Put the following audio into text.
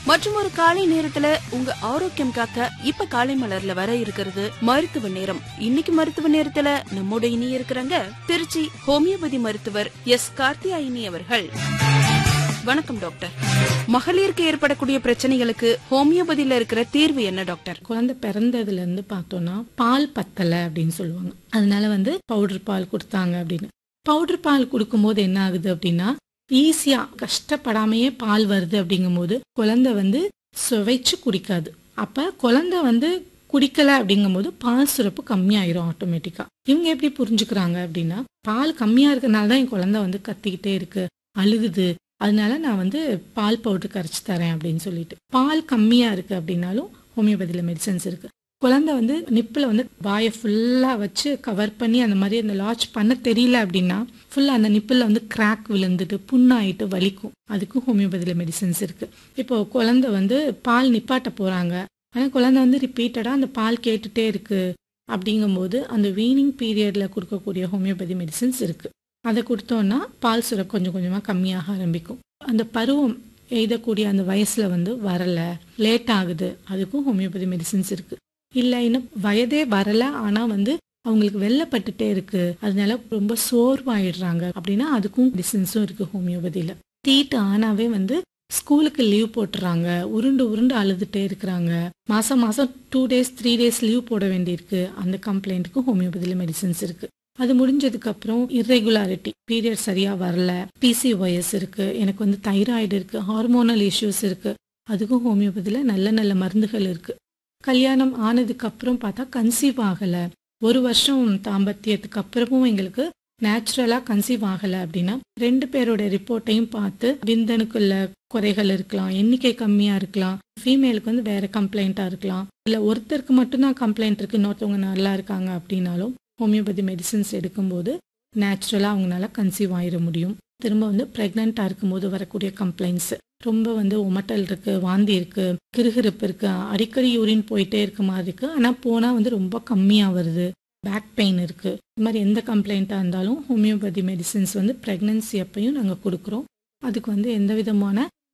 மற்றும் ஒரு காலை நேரத்துல உங்க ஆரோக்கியம் காக்க இப்ப காலை மலர்ல வர இருக்கிறது மருத்துவ நேரம் இன்னைக்கு மருத்துவ நேரத்துல நம்மோட இனி இருக்கிறாங்க திருச்சி ஹோமியோபதி மருத்துவர் எஸ் கார்த்தியாயினி அவர்கள் வணக்கம் டாக்டர் மகளிருக்கு ஏற்படக்கூடிய பிரச்சனைகளுக்கு ஹோமியோபதியில இருக்கிற தீர்வு என்ன டாக்டர் குழந்தை பிறந்ததுல இருந்து பார்த்தோம்னா பால் பத்தலை அப்படின்னு சொல்லுவாங்க அதனால வந்து பவுடர் பால் கொடுத்தாங்க அப்படின்னு பவுடர் பால் கொடுக்கும்போது என்ன ஆகுது அப்படின்னா ஈஸியா கஷ்டப்படாமையே பால் வருது அப்படிங்கும்போது குழந்தை வந்து சுவைச்சு குடிக்காது அப்ப குழந்தை வந்து குடிக்கல அப்படிங்கும்போது பால் சுரப்பு கம்மியாயிரும் ஆட்டோமேட்டிக்கா இவங்க எப்படி புரிஞ்சுக்கிறாங்க அப்படின்னா பால் கம்மியா இருக்கறனால தான் என் குழந்தை வந்து கத்திக்கிட்டே இருக்கு அழுகுது அதனால நான் வந்து பால் பவுடர் கரைச்சி தரேன் அப்படின்னு சொல்லிட்டு பால் கம்மியா இருக்கு அப்படின்னாலும் ஹோமியோபதியில் மெடிசன்ஸ் இருக்கு குழந்தை வந்து நிப்பில் வந்து வாயை ஃபுல்லாக வச்சு கவர் பண்ணி அந்த மாதிரி அந்த லாச் பண்ண தெரியல அப்படின்னா ஃபுல்லாக அந்த நிப்பில் வந்து கிராக் விழுந்துட்டு புண்ணாயிட்டு வலிக்கும் அதுக்கும் ஹோமியோபதியில் மெடிசன்ஸ் இருக்கு இப்போ குழந்தை வந்து பால் நிப்பாட்ட போறாங்க ஆனால் குழந்தை வந்து ரிப்பீட்டடாக அந்த பால் கேட்டுட்டே இருக்கு அப்படிங்கும்போது அந்த வீனிங் பீரியட்ல கொடுக்கக்கூடிய ஹோமியோபதி மெடிசன்ஸ் இருக்கு அதை கொடுத்தோம்னா பால் சுரப்பு கொஞ்சம் கொஞ்சமாக கம்மியாக ஆரம்பிக்கும் அந்த பருவம் எழுதக்கூடிய அந்த வயசுல வந்து வரல லேட் ஆகுது அதுக்கும் ஹோமியோபதி மெடிசின்ஸ் இருக்கு இல்லை இன்னும் வயதே வரல ஆனா வந்து அவங்களுக்கு வெள்ளப்பட்டுட்டே இருக்கு அதனால ரொம்ப சோர்வாயிடுறாங்க அப்படின்னா அதுக்கும் மெடிசின்ஸும் இருக்கு ஹோமியோபதியில தீட்டு ஆனாவே வந்து ஸ்கூலுக்கு லீவ் போட்டுறாங்க உருண்டு உருண்டு அழுதுட்டே இருக்கிறாங்க மாசம் மாசம் two days three days leave போட வேண்டியிருக்கு அந்த கம்ப்ளைண்ட்டுக்கும் ஹோமியோபதியில மெடிசின்ஸ் இருக்கு அது முடிஞ்சதுக்கு அப்புறம் இர்ரெகுலாரிட்டி பீரியட் சரியா வரல பிசிஓஎஸ் இருக்கு எனக்கு வந்து தைராய்டு இருக்கு ஹார்மோனல் இஷ்யூஸ் இருக்கு அதுக்கும் ஹோமியோபதியில நல்ல நல்ல மருந்துகள் இருக்கு கல்யாணம் ஆனதுக்கு அப்புறம் பார்த்தா கன்சீவ் ஆகல ஒரு வருஷம் தாம்பத்தியத்துக்கு அப்புறமும் எங்களுக்கு நேச்சுரலா கன்சீவ் ஆகல அப்படின்னா ரெண்டு பேரோட ரிப்போர்ட்டையும் பார்த்து விந்தணுக்குள்ள குறைகள் இருக்கலாம் எண்ணிக்கை கம்மியா இருக்கலாம் ஃபீமேலுக்கு வந்து வேற கம்ப்ளைண்டா இருக்கலாம் இல்ல ஒருத்தருக்கு மட்டும்தான் கம்ப்ளைண்ட் இருக்கு இன்னொருத்தவங்க நல்லா இருக்காங்க அப்படின்னாலும் ஹோமியோபதி மெடிசின்ஸ் எடுக்கும்போது நேச்சுரலாக அவங்களால கன்சீவ் ஆயிட முடியும் திரும்ப வந்து ப்ரெக்னெண்ட்டாக இருக்கும்போது வரக்கூடிய கம்ப்ளைண்ட்ஸ் ரொம்ப வந்து உமட்டல் இருக்கு வாந்தி இருக்கு கிருகிருப்பு இருக்கு அடிக்கடி யூரின் போயிட்டே இருக்க மாதிரி இருக்கு ஆனால் போனால் வந்து ரொம்ப கம்மியாக வருது பேக் பெயின் இருக்கு இந்த மாதிரி எந்த கம்ப்ளைண்ட்டாக இருந்தாலும் ஹோமியோபதி மெடிசின்ஸ் வந்து ப்ரெக்னன்சி அப்பையும் நாங்கள் கொடுக்குறோம் அதுக்கு வந்து எந்த விதமான